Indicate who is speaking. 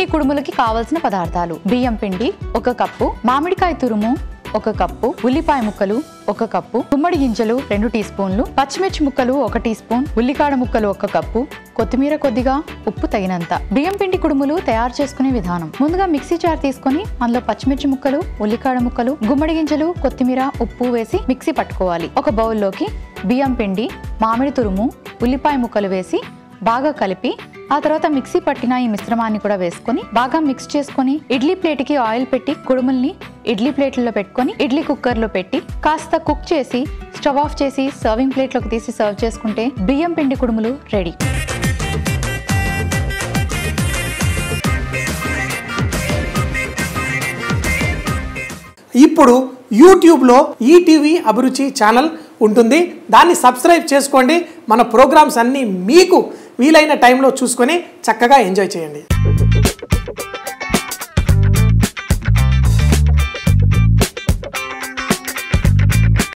Speaker 1: కుడుములకి కావలసిన పదార్థాలు బియ్యం పిండి ఒక కప్పు మామిడికాయ తురుము ఒక కప్పు ఉల్లిపాయ ముక్కలు ఒక కప్పు గుమ్మడి గింజలు రెండు టీ స్పూన్లు పచ్చిమిర్చి ముక్కలు ఒక టీ స్పూన్ ఉల్లికాడ ముక్కలు ఒక కప్పు కొత్తిమీర కొద్దిగా ఉప్పు తగినంత బియ్యం పిండి కుడుములు తయారు చేసుకునే విధానం ముందుగా మిక్సీ జార్ తీసుకొని అందులో పచ్చిమిర్చి ముక్కలు ఉల్లికాడ ముక్కలు గుమ్మడి గింజలు కొత్తిమీర ఉప్పు వేసి మిక్సీ పట్టుకోవాలి ఒక బౌల్లోకి బియ్యం పిండి మామిడి తురుము ఉల్లిపాయ ముక్కలు వేసి బాగా కలిపి ఆ తర్వాత మిక్సీ పట్టిన ఈ మిశ్రమాన్ని కూడా వేసుకొని బాగా మిక్స్ చేసుకొని ఇడ్లీ ప్లేట్ కి ఆయిల్ పెట్టి కుడుముల్ని ఇడ్లీ ప్లేట్లలో పెట్టుకొని ఇడ్లీ కుక్కర్ లో పెట్టి కాస్త కుక్ చేసి స్టవ్ ఆఫ్ చేసి సర్వింగ్ ప్లేట్ లోకి తీసి సర్వ్ చేసుకుంటే బియ్యం పిండి కుడుములు రెడీ
Speaker 2: ఇప్పుడు యూట్యూబ్లో ఈటీవీ అభిరుచి ఛానల్ ఉంటుంది దాన్ని సబ్స్క్రైబ్ చేసుకోండి మన ప్రోగ్రామ్స్ అన్నీ మీకు వీలైన టైంలో చూసుకొని చక్కగా ఎంజాయ్ చేయండి